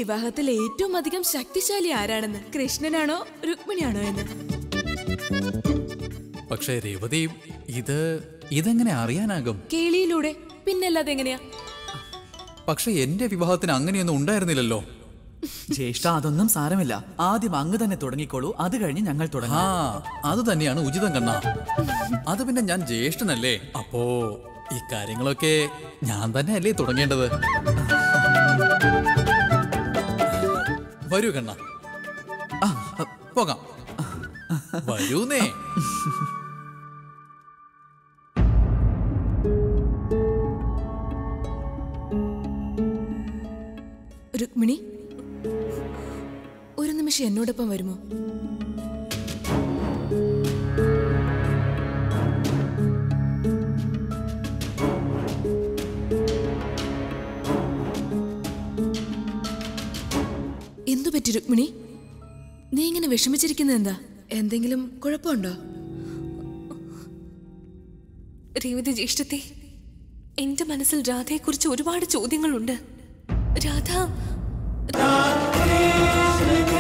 വിവാഹത്തിൽ ഏറ്റവും അധികം ശക്തിശാലി ആരാണെന്ന് കൃഷ്ണനാണോ രുക്മിണിയാണോ എന്ന് പക്ഷേ രേവതി ഇത് ഇതെങ്ങനെ അറിയാനാകും കേളിയിലൂടെ പിന്നല്ലാതെ എങ്ങനെയാ പക്ഷെ എന്റെ വിവാഹത്തിന് അങ്ങനെയൊന്നും ഉണ്ടായിരുന്നില്ലല്ലോ ജ്യേഷ്ഠ അതൊന്നും സാരമില്ല ആദ്യം അങ്ങ് തന്നെ തുടങ്ങിക്കോളൂ അത് കഴിഞ്ഞ് ഞങ്ങൾ ആ തുടങ്ങാം അത് തന്നെയാണ് ഉചിതം കണ്ണ അത് പിന്നെ ഞാൻ ജ്യേഷ്ഠനല്ലേ അപ്പോ ഈ കാര്യങ്ങളൊക്കെ ഞാൻ തന്നെ അല്ലേ തുടങ്ങേണ്ടത് വരൂ കണ്ണ ആ, പോകാം വരൂന്നേ രുക്മിണി ഒരു നിമിഷം എന്നോടൊപ്പം വരുമോ എന്തു പറ്റി രുക്മിണി നീ ഇങ്ങനെ വിഷമിച്ചിരിക്കുന്നത് എന്താ എന്തെങ്കിലും കുഴപ്പമുണ്ടോ രേവതി ജ്യേഷ്ഠത്തെ എന്റെ മനസ്സിൽ രാധയെക്കുറിച്ച് ഒരുപാട് ചോദ്യങ്ങളുണ്ട് രാധ